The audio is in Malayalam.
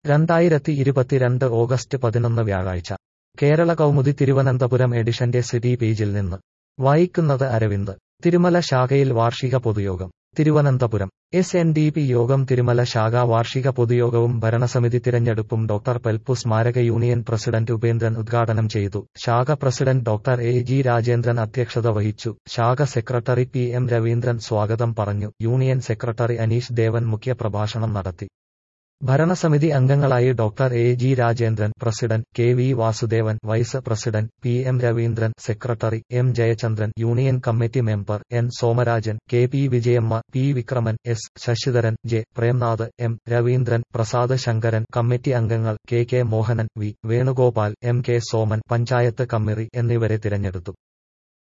രണ്ടായിരത്തി ഇരുപത്തിരണ്ട് ഓഗസ്റ്റ് പതിനൊന്ന് വ്യാഴാഴ്ച കേരള കൗമുദി തിരുവനന്തപുരം എഡിഷന്റെ സിറ്റി പേജിൽ നിന്ന് വായിക്കുന്നത് അരവിന്ദ് തിരുമല ശാഖയിൽ വാർഷിക പൊതുയോഗം Thiruvananthapuram S N D P യോഗം തിരുമല ശാഖ വാർഷിക പൊതുയോഗവും ഭരണസമിതി തിരഞ്ഞെടുപ്പും ഡോക്ടർ പെൽപ്പു സ്മാരക യൂണിയൻ പ്രസിഡന്റ് ഉപേന്ദ്രൻ ഉദ്ഘാടനം ചെയ്തു ശാഖ president doctor A G Rajendran അധ്യക്ഷത വഹിച്ചു ശാഖ സെക്രട്ടറി പി എം രവീന്ദ്രൻ സ്വാഗതം പറഞ്ഞു യൂണിയൻ സെക്രട്ടറി അനീഷ് ദേവൻ മുഖ്യപ്രഭാഷണം നടത്തി ഭരണസമിതി അംഗങ്ങളായി doctor A G Rajendran president K V Vasudevan vice president P M Raveendran secretary M Jayachandran union committee member N Somarajan K P Vijayamma P Vikraman S Sasidharan J Premnath M Raveendran Prasad Sankaran committee അംഗങ്ങൾ K K Mohanan V Venugopal M K Soman panchayat committee എന്നിവരെ തിരഞ്ഞെടുത്തു